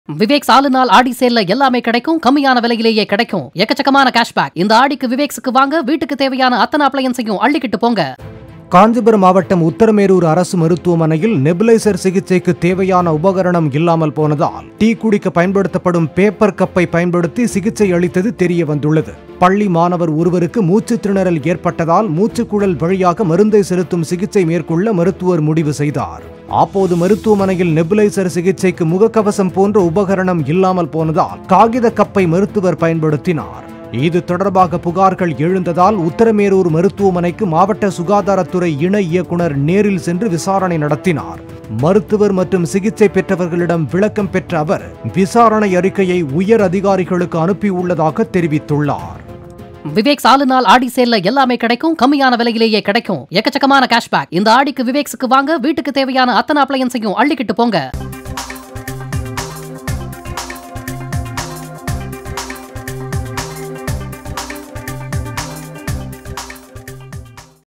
விவேக் சாலு நாள் ஆடி சேல்ல எல்லாமே கிடைக்கும் கம்மியான விலையிலேயே கிடைக்கும் எக்கச்சக்கமான கேஷ்பேக் இந்த ஆடிக்கு விவேக்ஸுக்கு வாங்க வீட்டுக்கு தேவையான அத்தனை அப்ளையன்ஸையும் அள்ளிக்கிட்டு போங்க காஞ்சிபுரம் மாவட்டம் உத்தரமேரூர் அரசு மருத்துவமனையில் நெபுலைசர் சிகிச்சைக்கு தேவையான உபகரணம் இல்லாமல் போனதால் டீ குடிக்க பயன்படுத்தப்படும் பேப்பர் கப்பை பயன்படுத்தி சிகிச்சை அளித்தது தெரிய வந்துள்ளது பள்ளி மாணவர் ஒருவருக்கு மூச்சு திணறல் ஏற்பட்டதால் மூச்சுக்குழல் வழியாக மருந்தை செலுத்தும் சிகிச்சை மேற்கொள்ள மருத்துவர் முடிவு செய்தார் அப்போது மருத்துவமனையில் நெபுலைசர் சிகிச்சைக்கு முகக்கவசம் போன்ற உபகரணம் இல்லாமல் போனதால் காகித கப்பை மருத்துவர் பயன்படுத்தினார் இது தொடர்பாக புகார்கள் எழுந்ததால் உத்தரமேரூர் மருத்துவமனைக்கு மாவட்ட சுகாதாரத்துறை இணை இயக்குனர் நேரில் சென்று விசாரணை நடத்தினார் மருத்துவர் மற்றும் சிகிச்சை பெற்றவர்களிடம் விளக்கம் பெற்ற அவர் விசாரணை அறிக்கையை உயர் அதிகாரிகளுக்கு அனுப்பியுள்ளதாக தெரிவித்துள்ளார் விவேக் சாலு நாள் ஆடி சேல்ல எல்லாமே கிடைக்கும் கம்மியான விலையிலேயே கிடைக்கும் எக்கச்சக்கமான கேஷ்பேக் இந்த ஆடிக்கு விவேக்ஸுக்கு வாங்க வீட்டுக்கு தேவையான அத்தனை அப்ளையன்ஸையும் அள்ளிக்கிட்டு போங்க